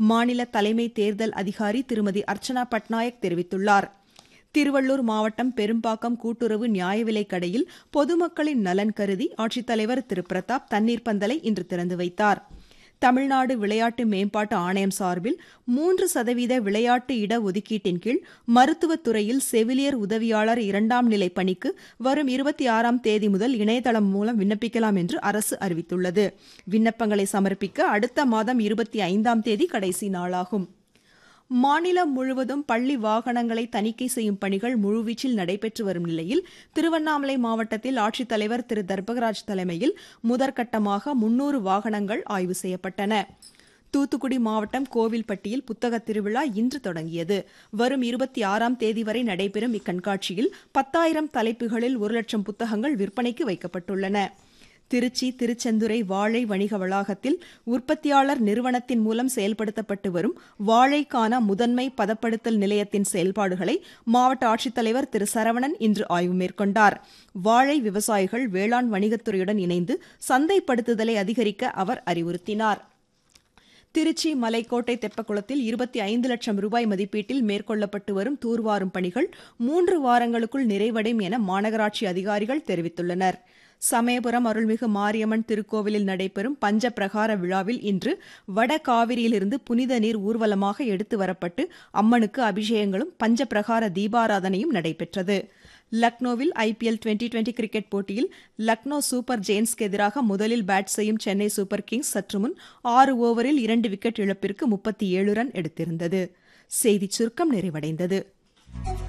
மாநில தலைமை தேர்தல் அதிகாரி திருமதி அர்ச்சனா பட்நாயக் தெரிவித்துள்ளார் திருவள்ளூர் மாவட்டம் பெரும்பாக்கம் கூட்டுறவு நியாய விலைக் கடையில் பொதுமக்களின் நலன் கருதி ஆட்சித்தலைவர் திரு பிரதாப் தண்ணீர் பந்தலை இன்று திறந்து வைத்தார் தமிழ்நாடு விளையாட்டு மேம்பாட்டு ஆணையம் சார்பில் மூன்று சதவீத விளையாட்டு இட ஒதுக்கீட்டின் கீழ் மருத்துவத் துறையில் செவிலியர் உதவியாளர் இரண்டாம் நிலை பணிக்கு வரும் இருபத்தி ஆறாம் தேதி முதல் இணையதளம் மூலம் விண்ணப்பிக்கலாம் என்று அரசு அறிவித்துள்ளது விண்ணப்பங்களை சமர்ப்பிக்க அடுத்த மாதம் இருபத்தி ஐந்தாம் தேதி கடைசி நாளாகும் மாநிலம் முழுவதும் பள்ளி வாகனங்களை தணிக்கை செய்யும் பணிகள் முழுவீச்சில் நடைபெற்று வரும் நிலையில் திருவண்ணாமலை மாவட்டத்தில் ஆட்சித்தலைவர் திரு தர்பகராஜ் தலைமையில் முதற்கட்டமாக முன்னூறு வாகனங்கள் ஆய்வு செய்யப்பட்டன தூத்துக்குடி மாவட்டம் கோவில்பட்டியில் புத்தகத் திருவிழா இன்று தொடங்கியது வரும் இருபத்தி ஆறாம் தேதி வரை நடைபெறும் இக்கண்காட்சியில் பத்தாயிரம் தலைப்புகளில் ஒரு லட்சம் புத்தகங்கள் விற்பனைக்கு வைக்கப்பட்டுள்ளன திருச்சி திருச்செந்துறை வாழை வணிக வளாகத்தில் உற்பத்தியாளர் நிறுவனத்தின் மூலம் செயல்படுத்தப்பட்டு வரும் வாழைக்கான முதன்மை பதப்படுத்தல் நிலையத்தின் செயல்பாடுகளை மாவட்ட ஆட்சித்தலைவர் திரு சரவணன் இன்று ஆய்வு மேற்கொண்டார் வாழை விவசாயிகள் வேளாண் வணிகத்துறையுடன் இணைந்து சந்தைப்படுத்துதலை அதிகரிக்க அவர் அறிவுறுத்தினார் திருச்சி மலைக்கோட்டை தெப்பக்குளத்தில் இருபத்தி ஐந்து லட்சம் ரூபாய் மதிப்பீட்டில் மேற்கொள்ளப்பட்டு வரும் தூர்வாரும் பணிகள் மூன்று வாரங்களுக்குள் நிறைவடையும் என மாநகராட்சி அதிகாரிகள் தெரிவித்துள்ளனர் சமயபுரம் அருள்மிகு மாரியம்மன் திருக்கோவிலில் நடைபெறும் பஞ்ச பிரகார விழாவில் இன்று வட காவிரியிலிருந்து புனித நீர் ஊர்வலமாக எடுத்து வரப்பட்டு அம்மனுக்கு அபிஷேகங்களும் பஞ்ச பிரகார தீபாராதனையும் நடைபெற்றது லக்னோவில் ஐபிஎல் டுவெண்டி டுவெண்டி கிரிக்கெட் போட்டியில் லக்னோ சூப்பர் ஜெயின்ஸ்க்கு எதிராக முதலில் பேட் செய்யும் சென்னை சூப்பர் கிங்ஸ் சற்று முன் ஆறு ஓவரில் இரண்டு விக்கெட் இழப்பிற்கு முப்பத்தி ஏழு ரன் எடுத்திருந்தது செய்திச் சுருக்கம் நிறைவடைந்தது